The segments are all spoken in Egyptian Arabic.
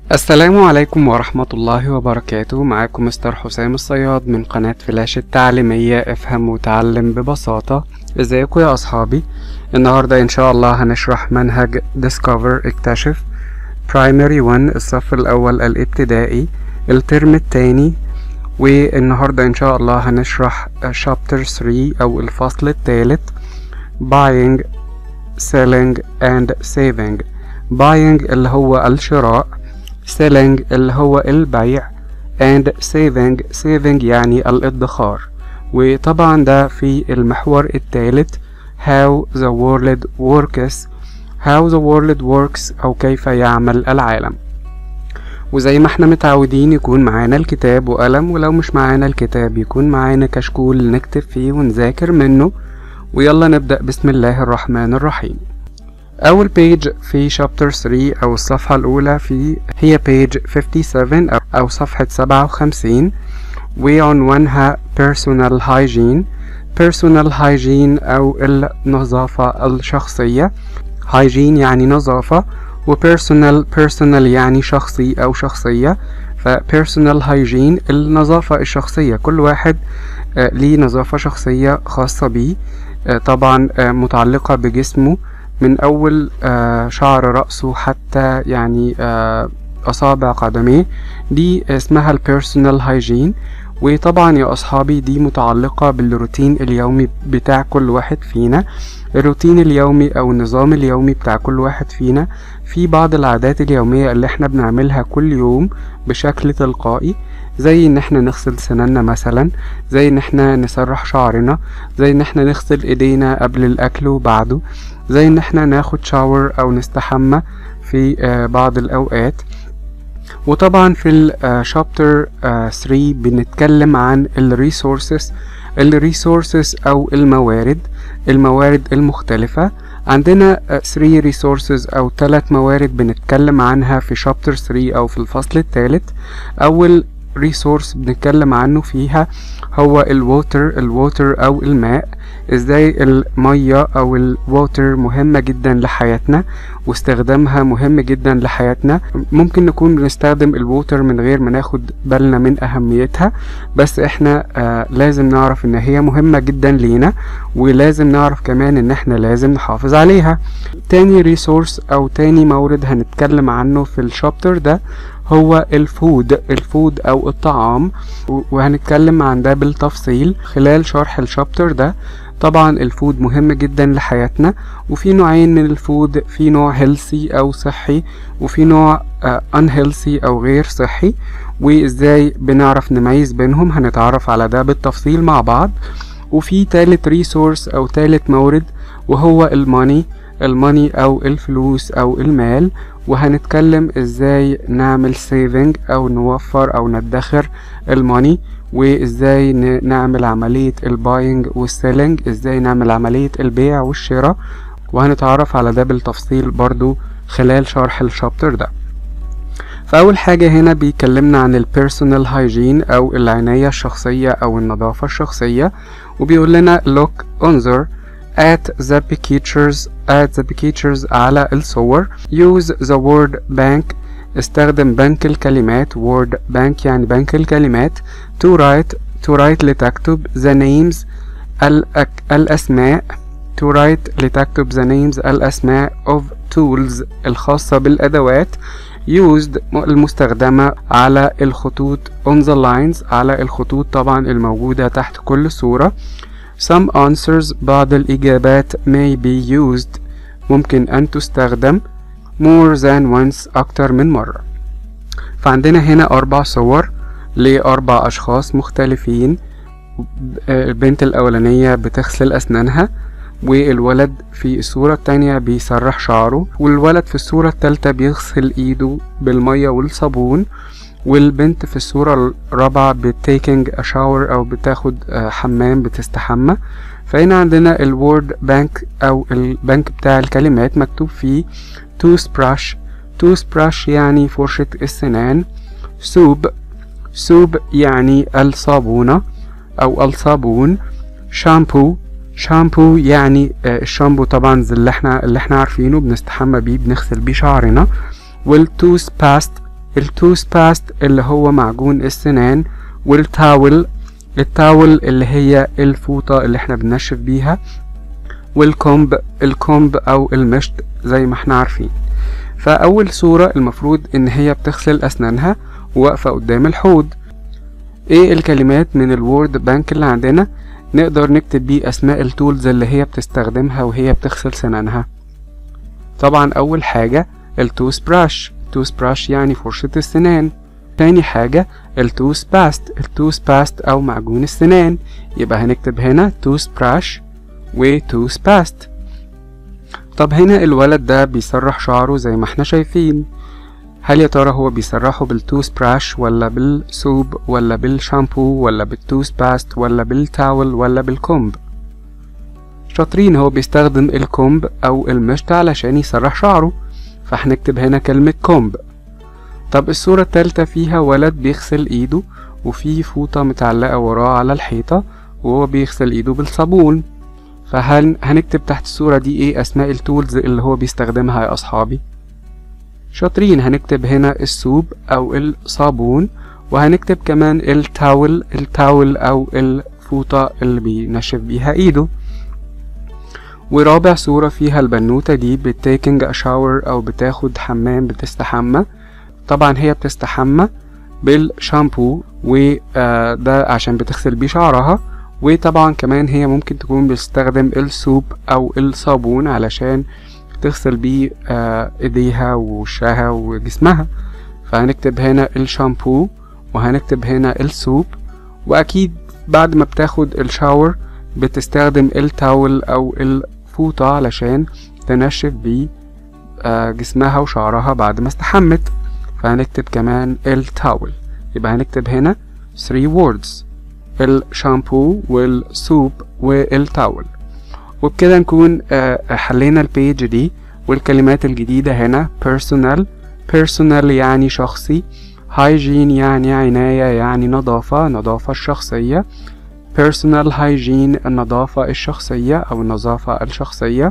السلام عليكم ورحمة الله وبركاته معاكم مستر حسام الصياد من قناة فلاش التعليمية افهم وتعلم ببساطة ازيكم يا اصحابي النهاردة ان شاء الله هنشرح منهج Discover اكتشف Primary 1 الصف الاول الابتدائي الترم التاني والنهاردة ان شاء الله هنشرح Chapter 3 او الفصل الثالث Buying Selling and Saving Buying اللي هو الشراء selling اللي هو البيع and saving saving يعني الادخار وطبعا ده في المحور الثالث how the world works how the world works أو كيف يعمل العالم وزي ما احنا متعودين يكون معانا الكتاب وقلم ولو مش معانا الكتاب يكون معانا كشكول نكتب فيه ونذاكر منه ويلا نبدأ بسم الله الرحمن الرحيم أول بيج في شابتر 3 أو الصفحة الأولى في هي بيج 57 أو صفحة 57 وعنوانها personal hygiene personal hygiene أو النظافة الشخصية hygiene يعني نظافة و personal personal يعني شخصي أو شخصية ف personal hygiene النظافة الشخصية كل واحد آه ليه نظافة شخصية خاصة بيه آه طبعا آه متعلقة بجسمه من أول شعر رأسه حتى يعني أصابع قدميه دي اسمها البيرسونال هايجين وطبعا يا أصحابي دي متعلقة بالروتين اليومي بتاع كل واحد فينا الروتين اليومي أو النظام اليومي بتاع كل واحد فينا في بعض العادات اليومية اللي احنا بنعملها كل يوم بشكل تلقائي زي ان احنا نغسل سنانا مثلا زي ان احنا نسرح شعرنا زي ان احنا نغسل ايدينا قبل الاكل وبعده زي ان احنا ناخد شاور او نستحمى في بعض الاوقات وطبعا في الشابتر 3 بنتكلم عن الريسورسز الريسورسز او الموارد الموارد المختلفة عندنا 3 ريسورسز او 3 موارد بنتكلم عنها في شابتر 3 او في الفصل الثالث اول ريسورس بنتكلم عنه فيها هو الووتر الووتر او الماء ازاي المية او الووتر مهمة جدا لحياتنا واستخدامها مهم جدا لحياتنا ممكن نكون بنستخدم الووتر من غير ما ناخد بالنا من اهميتها بس احنا آه لازم نعرف ان هي مهمة جدا لينا ولازم نعرف كمان ان احنا لازم نحافظ عليها تاني ريسورس او تاني مورد هنتكلم عنه في الشابتر ده هو الفود الفود او الطعام وهنتكلم عن ده بالتفصيل خلال شرح الشابتر ده طبعا الفود مهم جدا لحياتنا وفي نوعين من الفود في نوع هيلثي او صحي وفي نوع unhealthy او غير صحي وازاي بنعرف نميز بينهم هنتعرف على ده بالتفصيل مع بعض وفي تالت ريسورس او تالت مورد وهو الماني الماني او الفلوس او المال وهنتكلم ازاي نعمل سيفنج او نوفر او ندخر الماني وازاي نعمل عملية الباينج والسيلينج ازاي نعمل عملية البيع والشراء وهنتعرف على ده بالتفصيل برضو خلال شرح الشابتر ده فأول حاجة هنا بيكلمنا عن البيرسونال هايجين أو العناية الشخصية أو النظافة الشخصية وبيقول لنا look انظر at the pictures at the pictures على الصور use the word bank استخدم بنك الكلمات word bank يعني بنك الكلمات to write to write لتكتب the names الأك الأسماء to write لتكتب the names الأسماء of tools الخاصة بالأدوات used المستخدمة على الخطوط on the lines على الخطوط طبعا الموجودة تحت كل صورة Some answers بعض الإجابات may be used ممكن أن تستخدم more than once أكتر من مرة فعندنا هنا أربع صور لأربع أشخاص مختلفين البنت الأولانية بتغسل أسنانها والولد في الصورة التانية بيسرح شعره والولد في الصورة التالتة بيغسل ايده بالمية والصابون والبنت في الصورة الرابعة بتيكينج شاور أو بتاخد حمام بتستحمى فهنا عندنا الوورد بانك أو البنك بتاع الكلمات مكتوب فيه توث براش توث براش يعني فرشة السنان سوب سوب يعني الصابونة أو الصابون شامبو شامبو يعني الشامبو طبعا اللي احنا اللي احنا عارفينه بنستحمى بيه بنغسل بيه شعرنا والتوث باست التوث باست اللي هو معجون السنان والتاول التاول اللي هي الفوطة اللي احنا بننشف بيها والكومب الكومب او المشط زي ما احنا عارفين فاول صورة المفروض ان هي بتغسل اسنانها وواقفة قدام الحوض ايه الكلمات من الوورد بانك اللي عندنا نقدر نكتب بيه اسماء التولز اللي هي بتستخدمها وهي بتغسل سنانها طبعا اول حاجة التوث براش التوث براش يعني فرشة السنان تاني حاجة التوث باست التوث باست او معجون السنان يبقى هنكتب هنا توث براش وتوث باست طب هنا الولد ده بيسرح شعره زي ما احنا شايفين هل يا ترى هو بيسرحه بالتوث براش ولا بالسوب ولا بالشامبو ولا بالتوث باست ولا بالتاول ولا بالكومب شاطرين هو بيستخدم الكومب او المشط علشان يسرح شعره فهنكتب هنا كلمة كومب طب الصورة التالتة فيها ولد بيغسل ايده وفي فوطة متعلقة وراه على الحيطة وهو بيغسل ايده بالصابون فهل هنكتب تحت الصورة دي ايه اسماء التولز اللي هو بيستخدمها يا اصحابي شاطرين هنكتب هنا السوب او الصابون وهنكتب كمان التاول التاول او الفوطة اللي بينشف بيها ايده ورابع صورة فيها البنوتة دي بتيكنج اشاور او بتاخد حمام بتستحمى طبعا هي بتستحمى بالشامبو وده عشان بتغسل بيه شعرها وطبعا كمان هي ممكن تكون بتستخدم السوب او الصابون علشان تغسل بيه ايديها ووشها وجسمها فهنكتب هنا الشامبو وهنكتب هنا السوب واكيد بعد ما بتاخد الشاور بتستخدم التاول او الفوطة علشان تنشف بيه جسمها وشعرها بعد ما استحمت فهنكتب كمان التاول يبقى هنكتب هنا 3 words الشامبو والسوب والتاول وبكده نكون حلينا البيج دي والكلمات الجديدة هنا personal personal يعني شخصي hygiene يعني عناية يعني نظافة نظافة الشخصية personal hygiene النظافة الشخصية أو النظافة الشخصية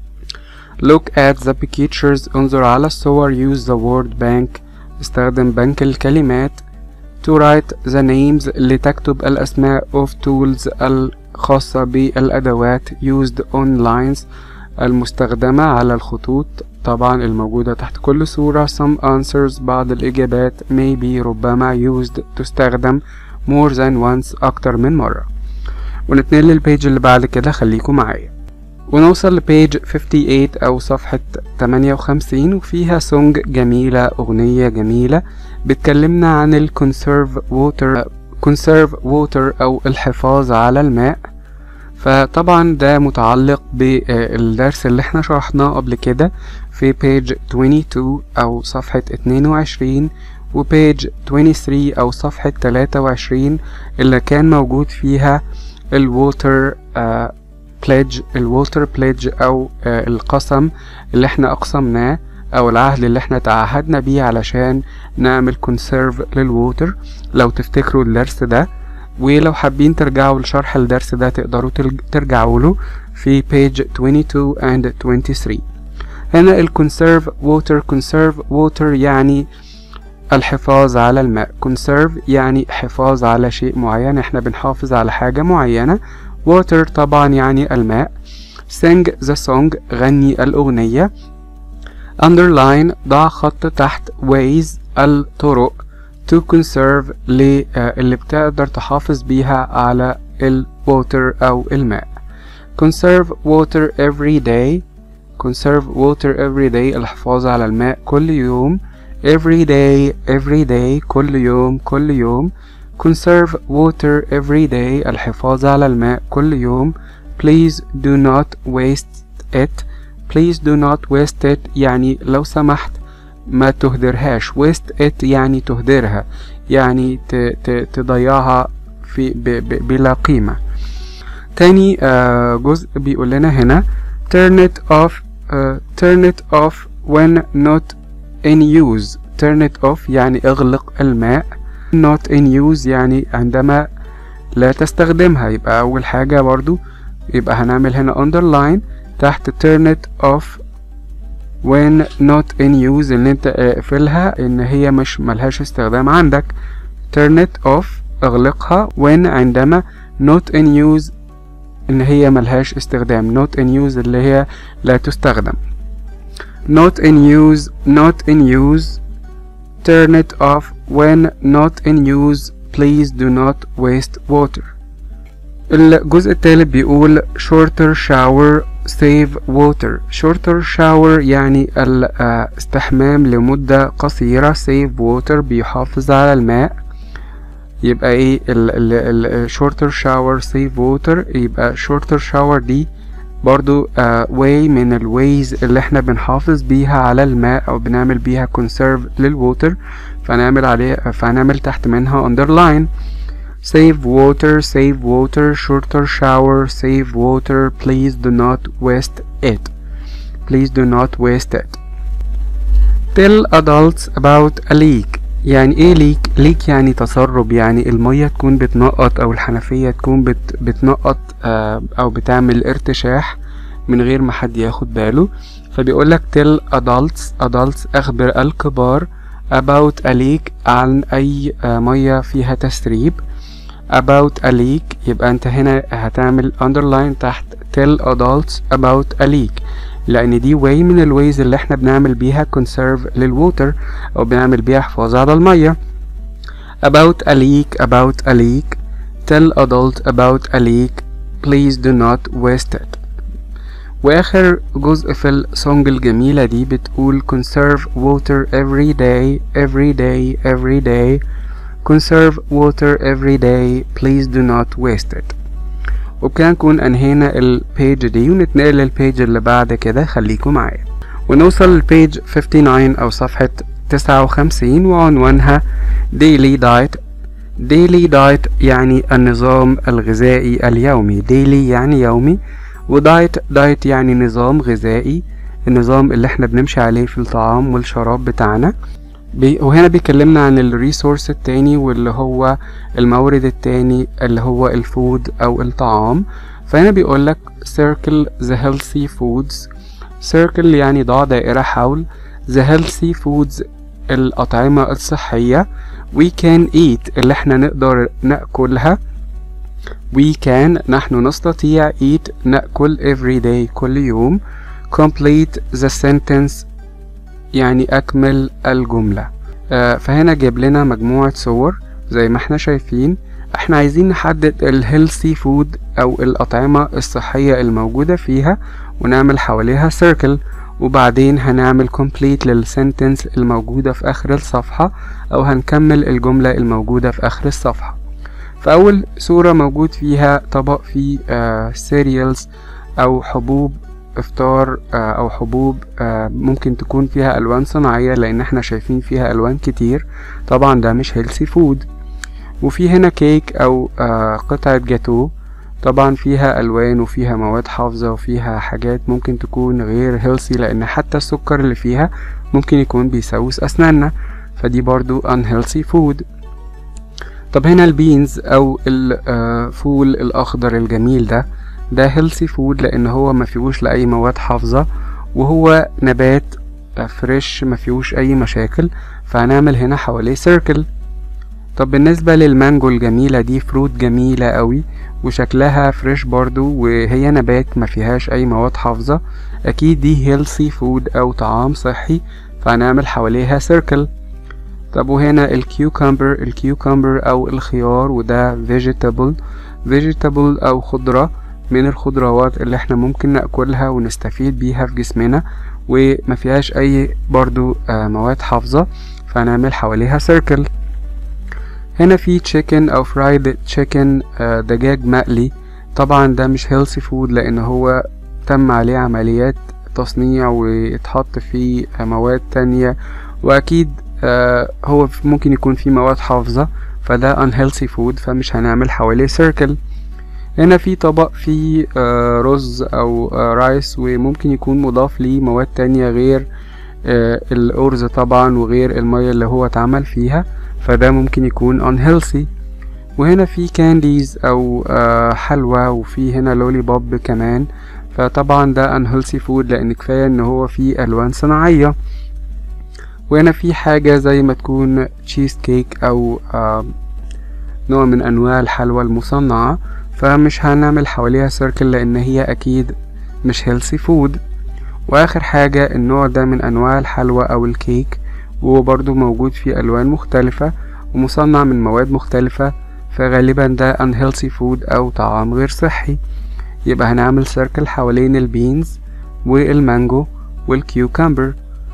look at the pictures انظر على الصور use the word bank استخدم بنك الكلمات to write the names لتكتب الأسماء of tools الخاصة بالأدوات used on lines المستخدمة على الخطوط طبعا الموجودة تحت كل صورة some answers بعض الإجابات may be ربما used تستخدم more than once أكتر من مرة ونتنقل للبيج اللي بعد كده خليكم معايا ونوصل لبيج 58 أو صفحة 58 وفيها سونج جميلة أغنية جميلة بتكلمنا عن ال conserve water conserve water أو الحفاظ على الماء فطبعا ده متعلق بالدرس اللي احنا شرحناه قبل كده في page 22 أو صفحة 22 وبيج 23 أو صفحة 23 اللي كان موجود فيها الووتر بليدج الووتر بليدج أو آه القسم اللي احنا أقسمناه أو العهد اللي احنا تعهدنا بيه علشان نعمل كونسيرف للووتر لو تفتكروا الدرس ده ولو حابين ترجعوا لشرح الدرس ده تقدروا ترجعوا له في page 22 and 23 هنا الكونسيرف ووتر كونسيرف ووتر يعني الحفاظ على الماء conserve يعني حفاظ على شيء معين احنا بنحافظ على حاجة معينة water طبعا يعني الماء sing the song غني الأغنية underline ضع خط تحت ways الطرق to conserve اللي بتقدر تحافظ بيها على الwater أو الماء conserve water every day conserve water every day الحفاظ على الماء كل يوم every day every day كل يوم كل يوم conserve water every day الحفاظ على الماء كل يوم please do not waste it please do not waste it يعني لو سمحت ما تهدرهاش waste it يعني تهدرها يعني ت ت تضيعها في ب ب بلا قيمة تاني آه جزء بيقول لنا هنا turn it off uh, turn it off when not in use turn it off يعني اغلق الماء not in use يعني عندما لا تستخدمها يبقى أول حاجة برضو يبقى هنعمل هنا underline تحت turn it off when not in use اللي انت اقفلها ان هي مش ملهاش استخدام عندك turn it off اغلقها when عندما not in use ان هي ملهاش استخدام not in use اللي هي لا تستخدم not in use not in use turn it off when not in use please do not waste water الجزء الثالث بيقول shorter shower save water shorter shower يعني الاستحمام لمدة قصيرة save water بيحافظ على الماء يبقى ايه ال ال ال shorter shower save water يبقى shorter shower دي برضو uh, way من ال ways اللي احنا بنحافظ بيها على الماء او بنعمل بيها conserve للووتر فنعمل عليه فنعمل تحت منها underline save water save water shorter shower save water please do not waste it please do not waste it tell adults about a leak يعني ايه ليك ليك يعني تسرب يعني المية تكون بتنقط او الحنفية تكون بت بتنقط آه او بتعمل ارتشاح من غير ما حد ياخد باله فبيقولك tell adults adults اخبر الكبار about a leak عن اي آه مية فيها تسريب about a leak يبقى انت هنا هتعمل underline تحت tell adults about a leak لان دي way من الويز اللي احنا بنعمل بيها conserve للووتر او بنعمل بيها حفاظ على المية about a leak about a leak tell adult about a leak please do not waste it واخر جزء في السونج الجميلة دي بتقول conserve water every day every day every day conserve water every day please do not waste it وبكده نكون انهينا البيج دي ونتنقل للبيج اللي بعد كده خليكم معايا ونوصل للبيج 59 او صفحة 59 وعنوانها daily diet daily diet يعني النظام الغذائي اليومي daily يعني يومي ودايت دايت يعني نظام غذائي النظام اللي احنا بنمشي عليه في الطعام والشراب بتاعنا بي وهنا بيكلمنا عن الريسورس التاني واللي هو المورد التاني اللي هو الفود او الطعام فهنا بيقولك circle the healthy foods circle يعني ضع دائرة حول the healthy foods الأطعمة الصحية we can eat اللي احنا نقدر نأكلها we can نحن نستطيع eat نأكل every day كل يوم complete the sentence يعني أكمل الجملة آه فهنا جايب لنا مجموعة صور زي ما احنا شايفين احنا عايزين نحدد الهيلثي فود أو الأطعمة الصحية الموجودة فيها ونعمل حواليها circle وبعدين هنعمل complete للسنتنس الموجودة في آخر الصفحة أو هنكمل الجملة الموجودة في آخر الصفحة فأول صورة موجود فيها طبق فيه آه cereals أو حبوب افطار او حبوب ممكن تكون فيها الوان صناعية لان احنا شايفين فيها الوان كتير طبعا ده مش هيلسي فود وفي هنا كيك او قطعة جاتو طبعا فيها الوان وفيها مواد حافظة وفيها حاجات ممكن تكون غير هيلسي لان حتى السكر اللي فيها ممكن يكون بيسوس اسناننا فدي برضو unhealthy food طب هنا البينز او الفول الاخضر الجميل ده ده هيلثي فود لان هو ما فيهوش لاي مواد حافظه وهو نبات فريش ما فيهوش اي مشاكل فهنعمل هنا حواليه سيركل طب بالنسبة للمانجو الجميلة دي فروت جميلة قوي وشكلها فريش برضو وهي نبات ما فيهاش اي مواد حافظة اكيد دي هيلثي فود او طعام صحي فهنعمل حواليها سيركل طب وهنا الكيوكمبر الكيوكمبر او الخيار وده vegetable vegetable او خضرة من الخضروات اللي احنا ممكن ناكلها ونستفيد بيها في جسمنا وما فيهاش اي برضو آه مواد حافظة فهنعمل حواليها سيركل هنا في تشيكن او فرايد تشيكن آه دجاج مقلي طبعا ده مش هيلثي فود لان هو تم عليه عمليات تصنيع واتحط فيه آه مواد تانية واكيد هو ممكن يكون فيه مواد حافظة فده unhealthy food فمش هنعمل حواليه سيركل هنا في طبق فيه آه رز او آه رايس وممكن يكون مضاف ليه مواد تانية غير آه الأرز طبعا وغير المية اللي هو اتعمل فيها فده ممكن يكون unhealthy وهنا في كانديز او حلوى وفي هنا لولي بوب كمان فطبعا ده unhealthy food لان كفاية ان هو فيه الوان صناعية وهنا في حاجة زي ما تكون تشيز كيك او آه نوع من انواع الحلوى المصنعة فمش هنعمل حواليها سيركل لان هي اكيد مش healthy food واخر حاجة النوع ده من انواع الحلوى او الكيك وهو برضو موجود في الوان مختلفة ومصنع من مواد مختلفة فغالبا ده unhealthy food او طعام غير صحي يبقى هنعمل سيركل حوالين البينز والمانجو والكيوكامبر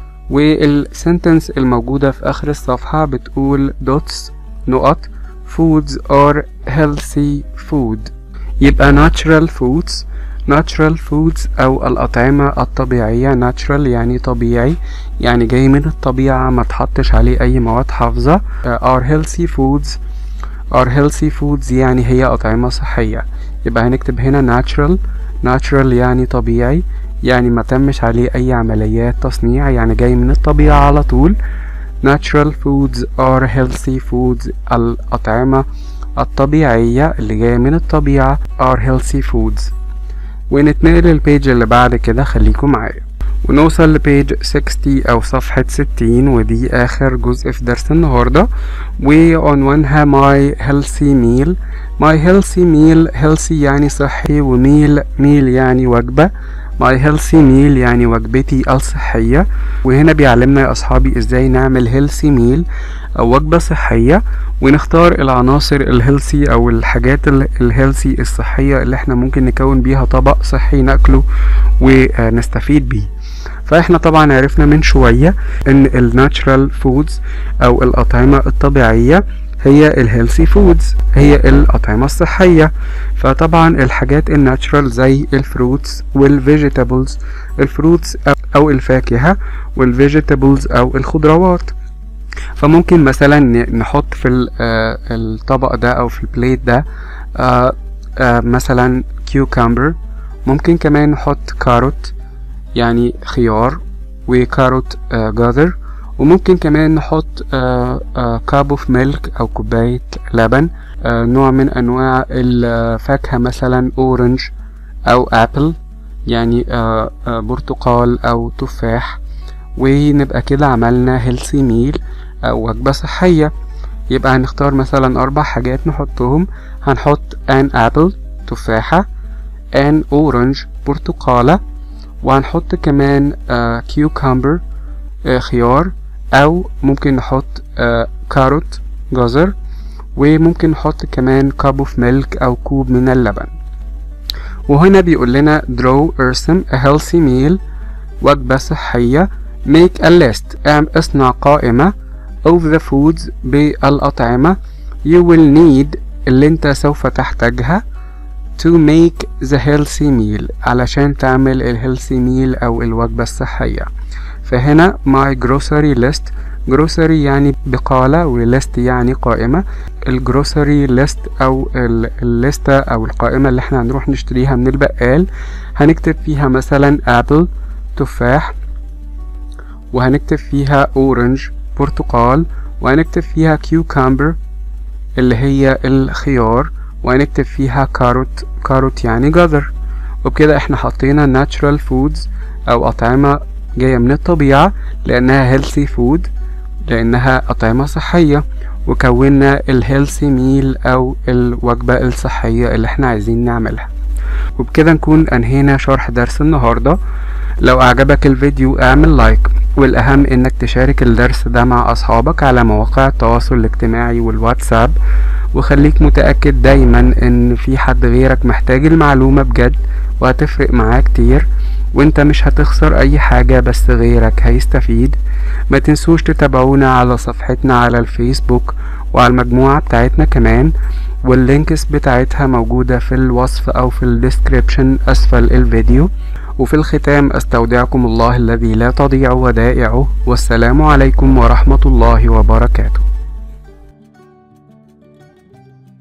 والسنتنس الموجودة في آخر الصفحة بتقول dots نقط foods are healthy food يبقى natural foods natural foods أو الأطعمة الطبيعية natural يعني طبيعي يعني جاي من الطبيعة ما تحطش عليه أي مواد حافظة are healthy foods are healthy foods يعني هي أطعمة صحية يبقى هنكتب هنا natural natural يعني طبيعي يعني ما تمش عليه أي عمليات تصنيع يعني جاي من الطبيعة على طول natural foods are healthy foods الأطعمة الطبيعية اللي جاية من الطبيعة are healthy foods ونتنقل للبيج اللي بعد كده خليكم معايا ونوصل لبيج 60 أو صفحة 60 ودي آخر جزء في درس النهاردة وعنوانها my healthy meal my healthy meal healthy يعني صحي وميل ميل يعني وجبة my healthy meal يعني وجبتي الصحية وهنا بيعلمنا يا أصحابي إزاي نعمل healthy meal أو وجبة صحية ونختار العناصر الهيلثي أو الحاجات الهيلثي الصحية اللي احنا ممكن نكون بيها طبق صحي ناكله ونستفيد بيه فاحنا طبعا عرفنا من شوية ان الناتشرال فودز او الاطعمة الطبيعية هي الهيلثي فودز هي الأطعمة الصحية فطبعا الحاجات الناتشرال زي الفروتس والفيجيتابلز الفروتس أو الفاكهة والفيجيتابلز أو الخضروات فممكن مثلا نحط في الطبق ده أو في البليت ده مثلا كيوكامبر ممكن كمان نحط كاروت يعني خيار وكاروت جاذر وممكن كمان نحط كاب اوف ميلك او كوباية لبن آه نوع من انواع الفاكهة مثلا اورنج او ابل يعني آه آه برتقال او تفاح ونبقى كده عملنا هيلثي ميل او وجبة صحية يبقى هنختار مثلا اربع حاجات نحطهم هنحط ان ابل تفاحة ان اورنج برتقالة وهنحط كمان كيوكامبر خيار او ممكن نحط آه كاروت جزر وممكن نحط كمان كاب اوف ميلك او كوب من اللبن وهنا بيقول لنا draw ارسم a healthy meal وجبة صحية make a list اصنع قائمة of the foods بالأطعمة you will need اللي انت سوف تحتاجها to make the healthy meal علشان تعمل الهيلثي ميل او الوجبة الصحية فهنا my grocery list grocery يعني بقالة وليست يعني قائمة الجروسري ليست او الليستة او القائمة اللي احنا هنروح نشتريها من البقال هنكتب فيها مثلا ابل تفاح وهنكتب فيها اورنج برتقال وهنكتب فيها كيوكامبر اللي هي الخيار وهنكتب فيها كاروت كاروت يعني جزر وبكده احنا حطينا natural foods او اطعمة جاية من الطبيعة لأنها healthy food لأنها أطعمة صحية وكونا الهيلثي ميل أو الوجبة الصحية اللي احنا عايزين نعملها وبكده نكون أنهينا شرح درس النهاردة لو أعجبك الفيديو اعمل لايك والأهم إنك تشارك الدرس ده مع أصحابك على مواقع التواصل الاجتماعي والواتساب وخليك متأكد دايما إن في حد غيرك محتاج المعلومة بجد وهتفرق معاه كتير وانت مش هتخسر اي حاجة بس غيرك هيستفيد ما تنسوش تتابعونا على صفحتنا على الفيسبوك وعلى المجموعة بتاعتنا كمان واللينكس بتاعتها موجودة في الوصف او في الديسكريبشن اسفل الفيديو وفي الختام استودعكم الله الذي لا تضيع ودائعه والسلام عليكم ورحمة الله وبركاته